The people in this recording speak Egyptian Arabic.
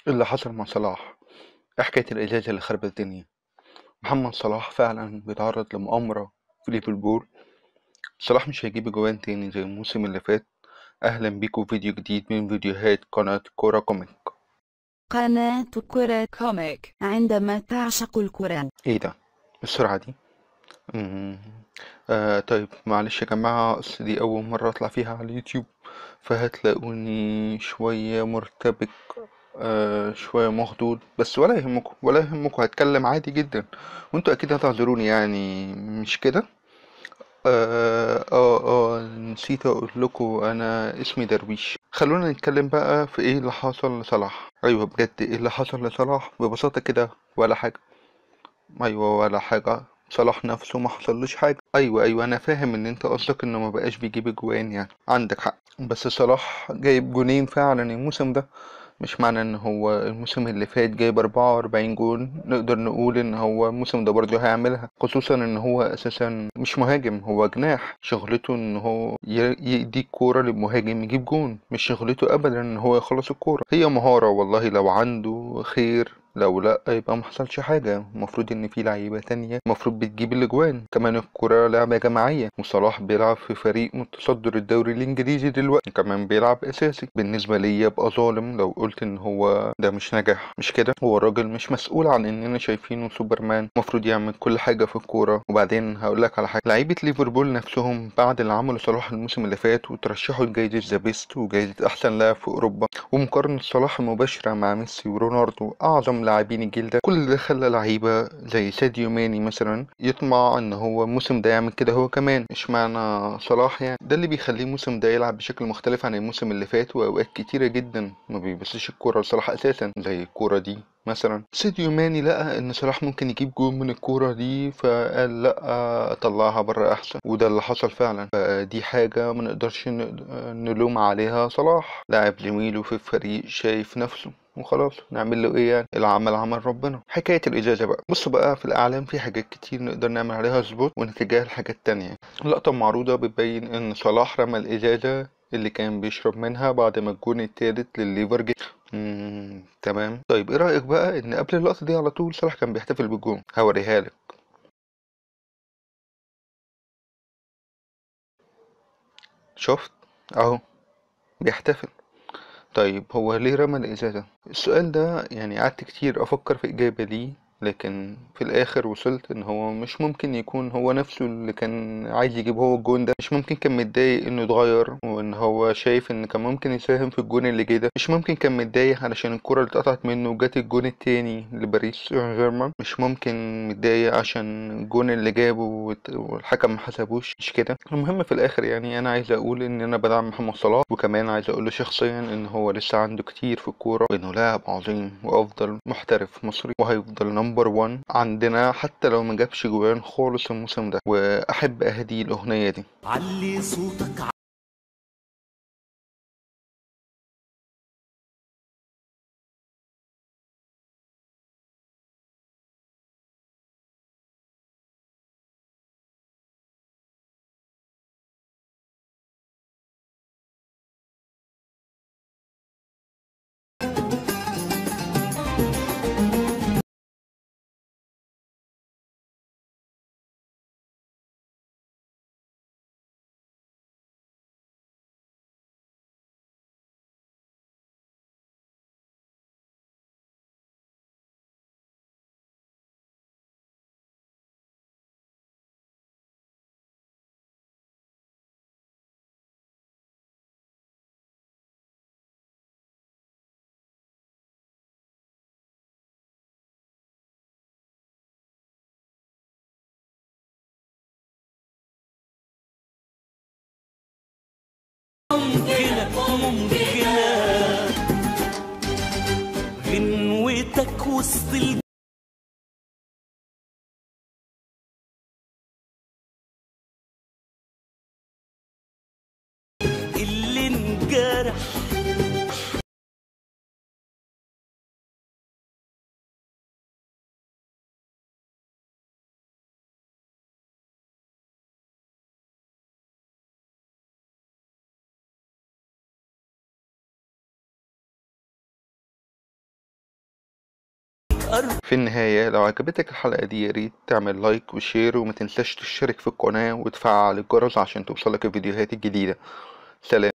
اللي حصل مع صلاح إيه حكاية الإزازة اللي خربت الدنيا محمد صلاح فعلا بيتعرض لمؤامرة في ليفربول صلاح مش هيجيب جوان تاني زي الموسم اللي فات أهلا بيكم في فيديو جديد من فيديوهات قناة كورة كوميك قناة كرة كوميك عندما تعشق الكرة ايه ده السرعة دي مم. آه طيب معلش يا جماعة أصل دي أول مرة أطلع فيها على اليوتيوب فهتلاقوني شوية مرتبك آه شوية مخضوض بس ولا يهمكم ولا يهمكم هتكلم عادي جدا وانتوا أكيد هتعذروني يعني مش كده آه, آه, آه نسيت أقول لكم أنا اسمي درويش خلونا نتكلم بقى في إيه اللي حصل لصلاح أيوة بجد إيه اللي حصل لصلاح ببساطة كده ولا حاجة ايوه ولا حاجه صلاح نفسه ما حصلوش حاجه ايوه ايوه انا فاهم ان انت قصدك انه ما بقاش بيجيب اجوان يعني عندك حق بس صلاح جايب جونين فعلا الموسم ده مش معنى ان هو الموسم اللي فات جايب 44 جون نقدر نقول ان هو الموسم ده برضه هيعملها خصوصا ان هو اساسا مش مهاجم هو جناح شغلته ان هو ي- يدي الكوره للمهاجم يجيب جون مش شغلته ابدا ان هو يخلص الكوره هي مهاره والله لو عنده خير لو لا يبقى ما حصلش حاجة المفروض ان في لعيبة تانية المفروض بتجيب الاجوان كمان الكرة لعبة جماعية وصلاح بيلعب في فريق متصدر الدوري الانجليزي دلوقتي كمان بيلعب اساسي بالنسبة لي ابقى ظالم لو قلت ان هو ده مش نجاح مش كده هو الراجل مش مسؤول عن اننا شايفينه سوبرمان المفروض يعمل كل حاجة في الكورة وبعدين هقول لك على حاجة لعيبة ليفربول نفسهم بعد اللي عمله صلاح الموسم اللي فات وترشحوا لجائزة ذا بيست وجائزة احسن لاعب في اوروبا ومقارنة صلاح المباشرة مع ميسي ورونالدو أعظم لاعبين الجيل ده كل ده خلى لعيبة زي ساديو ماني مثلا يطمع إن هو الموسم ده يعمل كده هو كمان اشمعنى صلاح يعني ده اللي بيخليه الموسم ده يلعب بشكل مختلف عن الموسم اللي فات وأوقات كتيرة جدا ما بيبصش الكورة لصلاح أساسا زي الكورة دي مثلا سيديو ماني لقى ان صلاح ممكن يجيب جول من الكورة دي فقال لا اطلعها بره احسن وده اللي حصل فعلا فدي حاجة ما نقدرش ن- نلوم عليها صلاح لاعب زميله في الفريق شايف نفسه وخلاص نعمل له ايه يعني العمل عمل ربنا حكاية الإجازة بقى بص بقى في الأعلام في حاجات كتير نقدر نعمل عليها سبوت ونتجاهل حاجات تانية اللقطة معروضة بتبين إن صلاح رمى الإزازة اللي كان بيشرب منها بعد ما الجون التالت للليفر جه مم، تمام طيب ايه رأيك بقى ان قبل اللقطة دي على طول صلاح كان بيحتفل بالجون هوريها لك شفت اهو بيحتفل طيب هو ليه رمى الإزازة السؤال ده يعني قعدت كتير أفكر في إجابة ليه لكن في الآخر وصلت إن هو مش ممكن يكون هو نفسه اللي كان عايز يجيب هو الجون ده مش ممكن كان متضايق إنه اتغير وإن هو شايف إن كان ممكن يساهم في الجون اللي جه ده مش ممكن كان متضايق علشان الكرة اللي اتقطعت منه وجات الجون التاني لباريس سان جيرمان مش ممكن متضايق عشان الجون اللي جابه والت- والحكم ما حسبوش مش كده المهم في الآخر يعني أنا عايز أقول إن أنا بدعم محمد صلاح وكمان عايز أقول له شخصيا إن هو لسه عنده كتير في الكورة وإنه لاعب عظيم وأفضل محترف مصري وهيفضل نمبر 1 عندنا حتى لو ما جابش جوان خالص الموسم ده وأحب أهدي الأغنية دي علي صوتك ممكنة ممكنة غنوتك وسط الجو اللي انجرح أرض في النهاية لو عجبتك الحلقة دي ياريت تعمل لايك وشير وما تنساش تشترك في القناة وتفعل الجرس عشان توصلك الفيديوهات الجديدة سلام